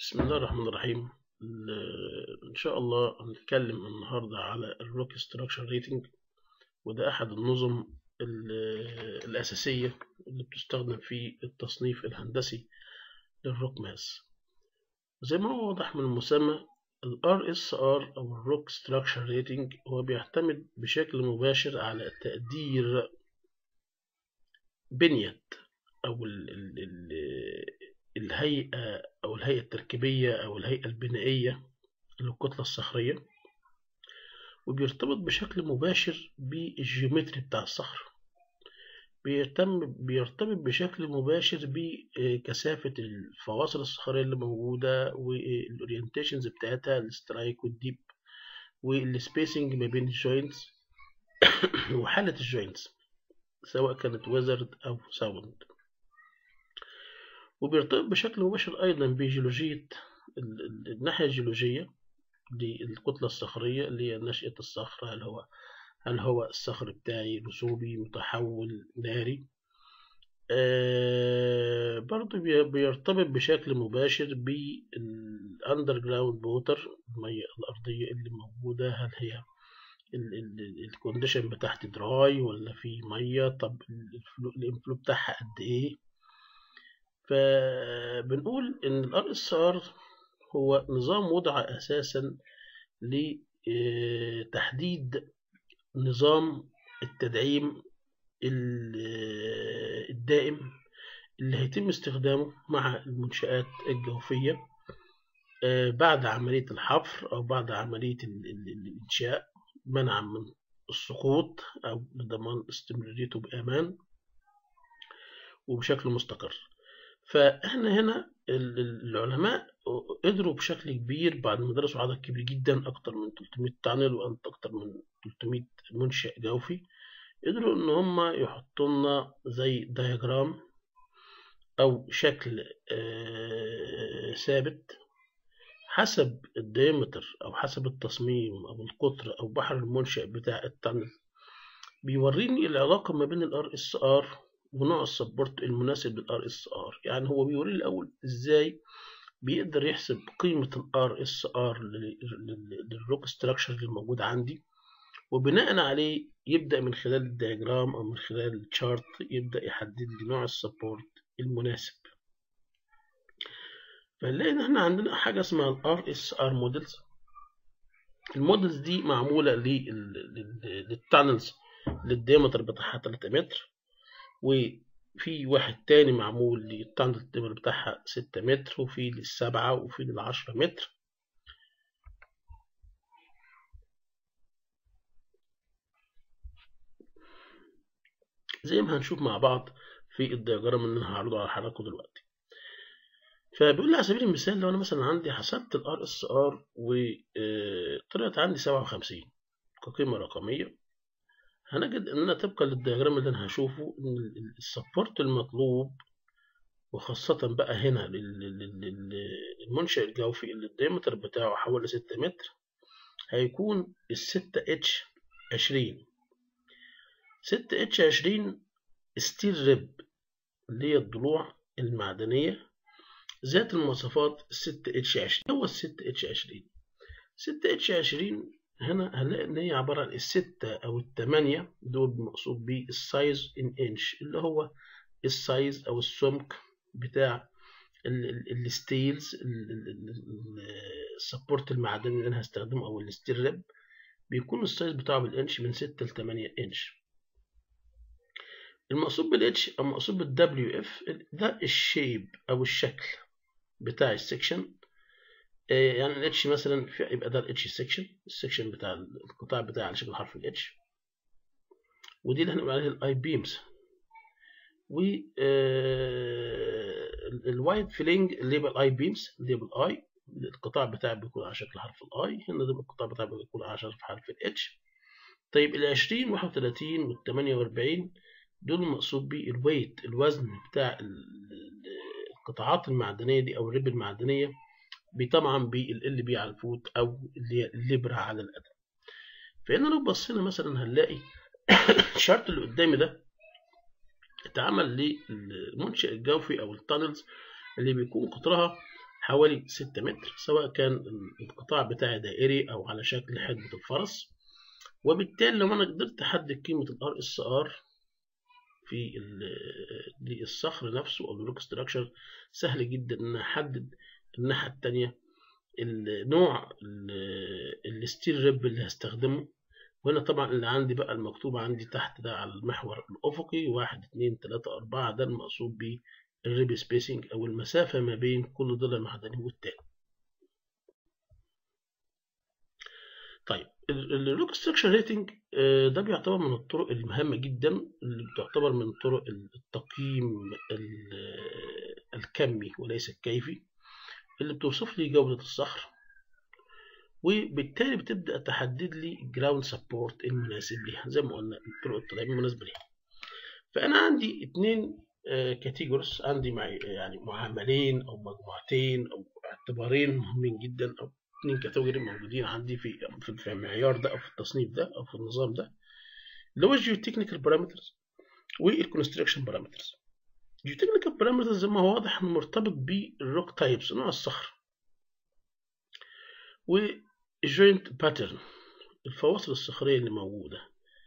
بسم الله الرحمن الرحيم ال- إن شاء الله هنتكلم النهاردة على الروك ستراكشر ريتنج وده أحد النظم ال- الأساسية اللي بتستخدم في التصنيف الهندسي للروك ماس زي ما هو واضح من المسمى ال RSR أو الروك ستراكشر ريتنج هو بيعتمد بشكل مباشر على تقدير بنية أو ال ال ال الهيئة أو الهيئة التركيبية أو الهيئة البنائية للكتلة الصخرية وبيرتبط بشكل مباشر بالجيومتري بتاع الصخر بيهتم بيرتبط بشكل مباشر بكثافة الفواصل الصخرية اللي موجودة والأورينتيشنز بتاعتها السترايك والديب والسبيسنج ما بين الجوينتس وحالة الجوينتس سواء كانت ويزرد أو ساوند وبيرتبط بشكل مباشر أيضا بجيولوجية الناحية الجيولوجية للكتلة الصخرية اللي هي نشأة الصخر هل هو هل هو الصخر بتاعي رسوبي متحول ناري آه برضو بيرتبط بشكل مباشر بالأندر جراوند ووتر المية الأرضية اللي موجودة هل هي الكونديشن بتاعتي دراي ولا في مية طب الانفلو بتاعها قد ايه فبنقول ان الار اس ار هو نظام وضع اساسا لتحديد نظام التدعيم الدائم اللي هيتم استخدامه مع المنشآت الجوفية بعد عملية الحفر أو بعد عملية الإنشاء منعا من السقوط أو لضمان استمراريته بأمان وبشكل مستقر فاحنا هنا العلماء قدروا بشكل كبير بعد ما درسوا عدد كبير جدا اكتر من 300 تانل واكتر من 300 منشأ جوفي قدروا ان هم يحطوا لنا زي دياجرام او شكل ثابت حسب الديامتر او حسب التصميم او القطر او بحر المنشأ بتاع التانل بيوريني العلاقة ما بين الار اس ار ونوع السبورت المناسب للار اس ار يعني هو بيوري الاول ازاي بيقدر يحسب قيمة الار اس ار للروك ستراكشر اللي موجود عندي وبناء عليه يبدأ من خلال الدياجرام او من خلال الشارت يبدأ يحدد لي نوع السبورت المناسب فنلاقي ان احنا عندنا حاجة اسمها الار اس ار موديلز الموديلز دي معمولة للتانلز للديامتر بتاعها 3 متر وفي واحد تاني معمول للتاندل التبر بتاعها ستة متر وفي للسبعة وفي للعشرة متر زي ما هنشوف مع بعض في الدياجرام اللي انا هعرضه على حضراتكم دلوقتي فبيقول لي على سبيل المثال لو انا مثلا عندي حسبت الار اس ار وطلعت عندي سبعة وخمسين كقيمة رقمية هنجد اننا طبقا للدياجرام اللي انا هشوفه ان السبورت المطلوب وخاصة بقى هنا للمنشأ الجوفي اللي الديامتر بتاعه حوالي ستة متر هيكون الستة اتش عشرين ستة اتش عشرين ستيل ريب اللي هي الضلوع المعدنية ذات المواصفات الستة اتش عشرين هو الستة اتش عشرين ستة اتش عشرين هنا هنلاقي ان هي عبارة عن الستة او التمانية دول مقصود بيه السايز ان انش اللي هو السايز او السمك بتاع الستيلز السبورت المعدني اللي انا هستخدمه او الستيل ريب بيكون السايز بتاعه بالانش من ستة لتمانية انش المقصود بالاتش او المقصود بالدبليو اف ده الشيب او الشكل بتاع السكشن يعني الاتش مثلا يبقى ده الاتش سيكشن السكشن بتاع القطاع بتاعي على شكل حرف الاتش ودي اللي هنقول عليها الاي بيمز و الوايد فيلينج اللي يبقى الاي بيمز اللي يبقى الاي القطاع بتاعي بيكون على شكل حرف الاي هنا ده القطاع بتاعي بيكون على شكل حرف الاتش طيب ال 20 31 وال 48 دول المقصود بيه الويت الوزن بتاع القطاعات المعدنيه دي او الريب المعدنيه طبعا بالال بي على الفوت او اللي هي الليبرا على القدم فهنا لو بصينا مثلا هنلاقي الشارت اللي قدامي ده اتعمل للمنشأ الجوفي او التانلز اللي بيكون قطرها حوالي 6 متر سواء كان القطاع بتاعي دائري أو على شكل حدبة الفرس وبالتالي لو أنا قدرت أحدد قيمة ال RSR في الصخر نفسه أو الروك ستراكشر سهل جدا إن أحدد الناحية التانية النوع الستيل ريب اللي هستخدمه وهنا طبعا اللي عندي بقى المكتوب عندي تحت ده على المحور الأفقي واحد اتنين تلاتة أربعة ده المقصود بيه الريب سبيسنج أو المسافة ما بين كل ضلع معدني والتاني. طيب الروك ستراكشر ريتنج ده بيعتبر من الطرق المهمة جدا اللي بتعتبر من طرق التقييم الكمي وليس الكيفي اللي بتوصف لي جودة الصخر وبالتالي بتبدأ تحدد لي الجراوند سبورت المناسب ليها زي ما قلنا الطرق التدعيم المناسبة ليها فأنا عندي اتنين كاتيجوريز عندي مع يعني معاملين أو مجموعتين أو اعتبارين مهمين جدا أو اتنين كاتيجوري موجودين عندي في في المعيار ده أو في التصنيف ده أو في النظام ده اللي هو الجيوتكنيكال بارامترز والكونستراكشن بارامترز الجيوتكنيكال بارامترز زي ما هو واضح انه مرتبط بالروك تايبس نوع الصخر والجوينت باترن الفواصل الصخريه اللي موجوده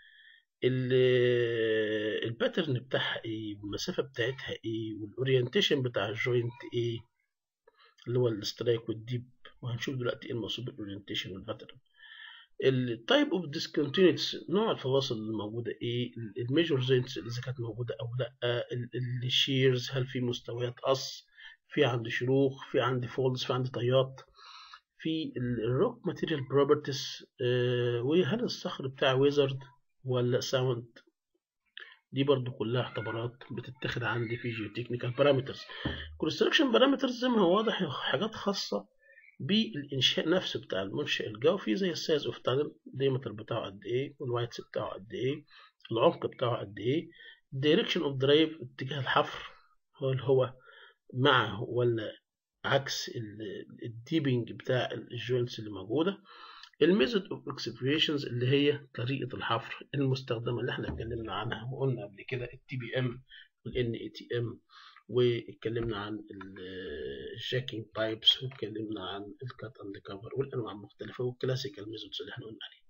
الباترن بتاعها ايه والمسافه بتاعتها ايه والاورينتيشن بتاع الجوينت ايه اللي هو السترايك والديب وهنشوف دلوقتي ايه المقصود بالاورينتيشن والباترن التايب اوف ديسكونتينيتس نوع الفواصل الموجوده ايه الميجور جوينتس اذا كانت موجوده او لا الشيرز هل في مستويات قص في عندي شروخ في عندي فولدز في عندي طيات في الروك ماتيريال بروبرتيز وهل الصخر بتاع ويزرد ولا ساوند دي برضو كلها اعتبارات بتتخذ عندي في جيوتكنيكال بارامترز كونستراكشن بارامترز زي ما هو واضح حاجات خاصه بالانشاء نفسه بتاع المنشأ الجوفي زي السايز اوف تانل الديمتر بتاعه قد ايه والوايتس بتاعه قد ايه العمق بتاعه قد ايه الدايركشن اوف درايف اتجاه الحفر هو اللي هو مع ولا عكس الديبنج بتاع الجوينتس اللي موجوده الميثود اوف اكسبريشنز اللي هي طريقه الحفر المستخدمه اللي احنا اتكلمنا عنها وقلنا قبل كده التي بي ام والان اي تي ام واتكلمنا عن الشاكينج بايبس واتكلمنا عن الكات اند كفر والانواع المختلفه والكلاسيكال ميثودز اللي احنا قلنا عليها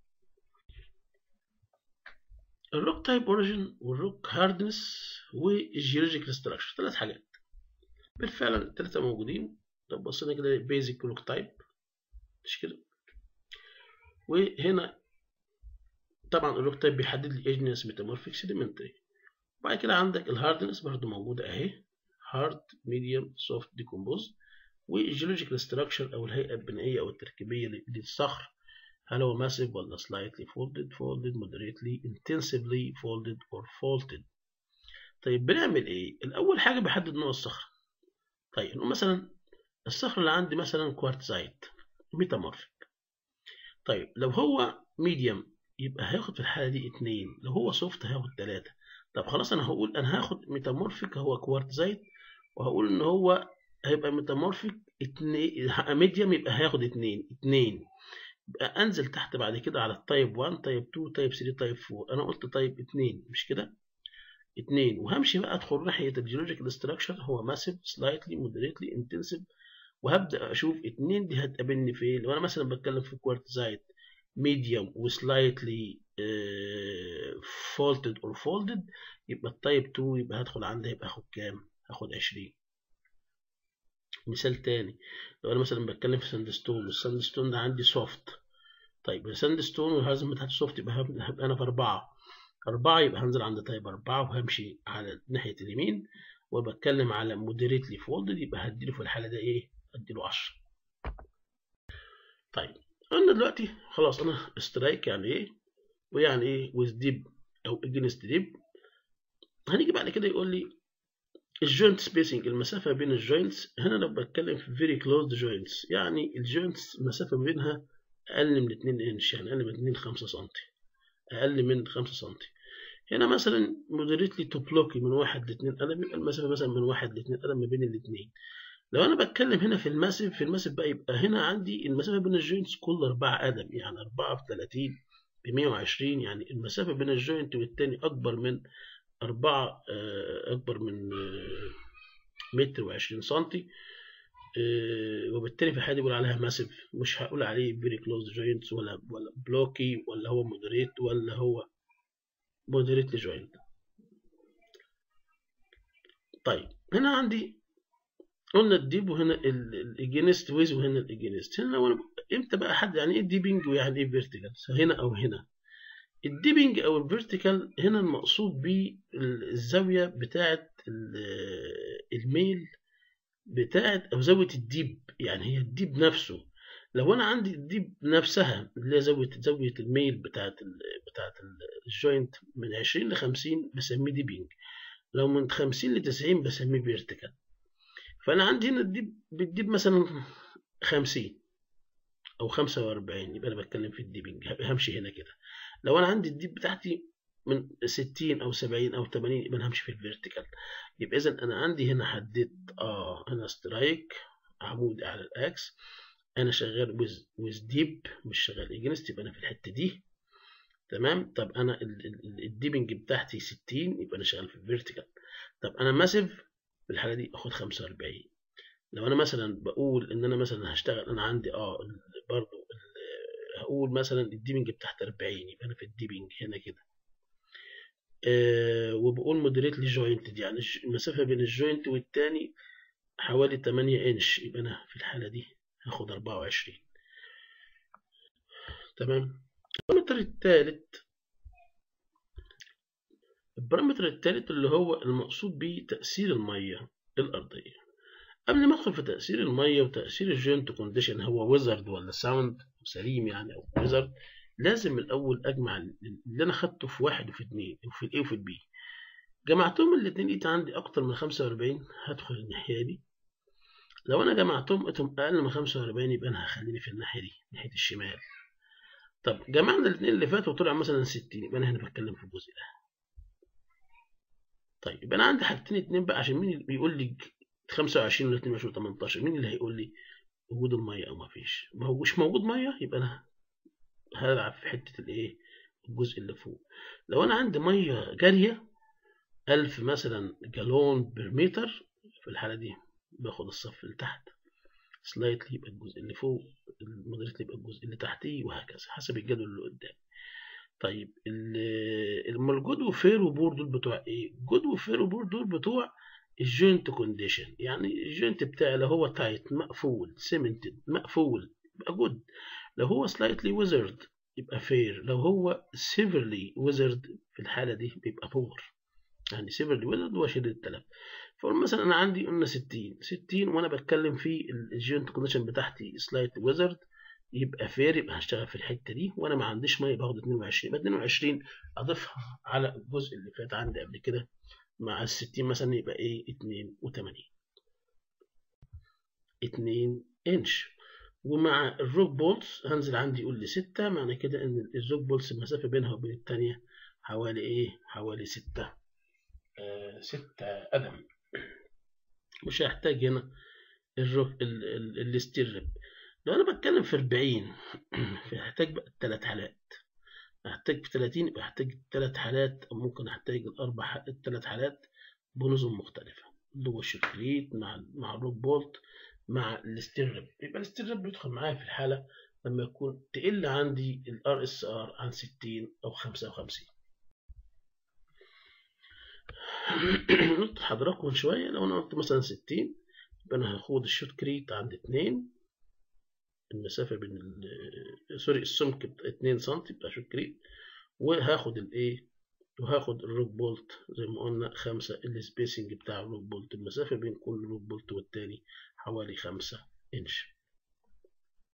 الروك تايب اوريجين والروك هاردنس والجيولوجيكال ستراكشر ثلاث حاجات بالفعل الثلاثه موجودين لو بصينا كده بيزك روك تايب مش كده وهنا طبعا الروك تايب بيحدد لي ايجنس ميتامورفيك سيديمنتري وبعد كده عندك الهاردنس برضو موجوده اهي هارد ميديوم سوفت ديكومبوز والجيولوجيكال ستراكشر او الهيئه البنائيه او التركيبيه للصخر هل هو ماسيف ولا slightly folded folded moderately intensively folded or faulted طيب بنعمل ايه الاول حاجه بحدد نوع الصخر طيب مثلا الصخر اللي عندي مثلا كوارتزايت ميتامورفيك طيب لو هو ميديوم يبقى هياخد في الحاله دي اتنين لو هو سوفت هياخد تلاته طب خلاص انا هقول انا هاخد ميتامورفيك هو كوارتزايت وهقول ان هو هيبقى ميتامورفيك اتنين ميديوم يبقى هياخد اتنين اتنين يبقى انزل تحت بعد كده على التايب 1 تايب 2 تايب 3 تايب 4 انا قلت تايب 2 مش كده اتنين وهمشي بقى ادخل ناحيه الجيولوجيكال ستراكشر هو ماسيف سلايتلي مودريتلي انتنسيف وهبدا اشوف اتنين دي هتقابلني فين لو انا مثلا بتكلم في كوارتزايت ميديوم وسلايتلي فولتد اور فولدد يبقى التايب 2 يبقى هدخل عندها يبقى هاخد كام هاخد 20 مثال تاني لو انا مثلا بتكلم في ساندستون والساندستون ده عندي سوفت طيب الساندستون والهازم بتاعت سوفت يبقى هبقى انا في أربعة أربعة يبقى هنزل عند تايب أربعة وهمشي على ناحية اليمين وبتكلم على مودريتلي فولدد يبقى هديله في الحالة ده إيه؟ هديله 10 طيب قلنا دلوقتي خلاص أنا سترايك يعني إيه؟ ويعني إيه ويز ديب أو اجينست ديب هنيجي بعد كده يقول لي الجوينت سبيسنج المسافة بين الجوينتس هنا لو بتكلم في فيري كلوزد جوينتس يعني الجوينتس المسافة بينها أقل من 2 إنش يعني أقل من 2 5 سم أقل من 5 سم هنا مثلا مودريتلي تو بلوكي من 1 ل 2 قدم يبقى المسافة مثلا من 1 ل 2 قدم ما بين الاثنين لو أنا بتكلم هنا في الماسيف في الماسيف بقى يبقى هنا عندي المسافة بين الجوينتس كل 4 قدم يعني 4 في 30 ب 120 يعني المسافة بين الجوينت والتاني أكبر من أربعة أكبر من متر وعشرين سنتي آه، وبالتالي في حاجه بيقول عليها ماسيف مش هقول عليه فيري كلوز جوينتس ولا ولا بلوكي ولا هو مودريت ولا هو مودريت جوينت طيب هنا عندي قلنا الديب وهنا الاجينست ويز وهنا الاجينست هنا وانا امتى بقى حد يعني ايه ديبنج ويعني ايه فيرتيكال هنا او هنا الديبنج او الفيرتيكال هنا المقصود بيه الزاويه بتاعه الميل بتاعه او زاويه الديب يعني هي الديب نفسه لو انا عندي الديب نفسها اللي هي زاويه زاويه الميل بتاعه بتاعه الجوينت من 20 ل 50 بسميه ديبنج لو من 50 ل 90 بسميه فيرتيكال فانا عندي هنا الديب بتديب مثلا 50 او 45 يبقى انا بتكلم في الديبنج همشي هنا كده لو انا عندي الديب بتاعتي من 60 او 70 او 80 يبقى انا همشي في الفيرتيكال يبقى اذا انا عندي هنا حددت اه هنا سترايك عمود على الاكس انا شغال ويز ويز ديب مش شغال اجنست يبقى انا في الحته دي تمام طب انا الديبنج بتاعتي 60 يبقى انا شغال في الفيرتيكال طب انا ماسيف في الحاله دي اخد 45 لو انا مثلا بقول ان انا مثلا هشتغل انا عندي اه برضو هقول مثلا الديبنج بتاعت 40 يبقى انا في الديبنج هنا كده آه وبقول مودريتلي جوينتد يعني المسافه بين الجوينت والتاني حوالي 8 انش يبقى انا في الحاله دي هاخد 24 تمام البارامتر الثالث البارامتر الثالث اللي هو المقصود به تأثير المية الأرضية قبل ما ادخل في تأثير المية وتأثير الجوينت كونديشن هو ويزرد ولا ساوند سليم يعني أو ويزرد لازم الأول أجمع اللي أنا خدته في واحد وفي اتنين وفي الإيه وفي البي جمعتهم الاتنين لقيت عندي أكتر من خمسة وأربعين هدخل الناحية دي لو أنا جمعتهم لقيتهم أقل من خمسة وأربعين يبقى أنا هخليني في الناحية دي ناحية الشمال طب جمعنا الاثنين اللي فاتوا وطلع مثلا 60 يبقى انا هنا بتكلم في الجزء ده طيب يبقى انا عندي حاجتين اتنين بقى عشان مين بيقول لي 25 ولا 22 18 مين اللي هيقول لي وجود الميه او ما فيش ما هو مش موجود ميه يبقى انا هلعب في حته الايه الجزء اللي فوق لو انا عندي ميه جاريه 1000 مثلا جالون برمتر في الحاله دي باخد الصف اللي تحت سلايتلي يبقى الجزء اللي فوق المودريتلي يبقى الجزء اللي تحتيه وهكذا حسب الجدول اللي قدام طيب الجود وفير وبور دول بتوع ايه جود وفير وبور دول بتوع الجوينت كونديشن يعني الجوينت بتاعي لو هو تايت مقفول سيمنتد مقفول يبقى جود لو هو سلايتلي ويزرد يبقى فير لو هو سيفرلي ويزرد في الحاله دي بيبقى بور يعني سيفرلي ويزرد هو شديد التلف فقول مثلا انا عندي قلنا 60 60 وانا بتكلم في الجوينت كونديشن بتاعتي سلايت ويزرد يبقى فير يبقى هشتغل في الحته دي وانا ما عنديش ميه باخد 22 يبقى 22 اضيفها على الجزء اللي فات عندي قبل كده مع ال 60 مثلا يبقى ايه 82 2 انش ومع الروك بولتس هنزل عندي يقول لي 6 معنى كده ان الروك بولتس المسافه بينها وبين الثانيه حوالي ايه حوالي 6 آه 6 قدم مش هحتاج هنا الروك الستيرب لو انا بتكلم في 40 فهحتاج بقى الثلاث حالات هحتاج في 30 يبقى هحتاج ثلاث حالات او ممكن احتاج الاربع الثلاث حالات بنظم مختلفه اللي هو الشركريت مع مع الروك بولت مع الستيرب يبقى الستيرب بيدخل معايا في الحاله لما يكون تقل عندي الار اس ار عن 60 او 55 نقطة حضراتكم شوية لو أنا قلت مثلا 60 يبقى أنا هاخد الشوت كريت عند 2 المسافة بين سوري السمك 2 سم بتاع شوت كريت وهاخد الإيه وهاخد الروك بولت زي ما قلنا 5 السبيسنج بتاع الروك بولت المسافة بين كل روك بولت والتاني حوالي 5 إنش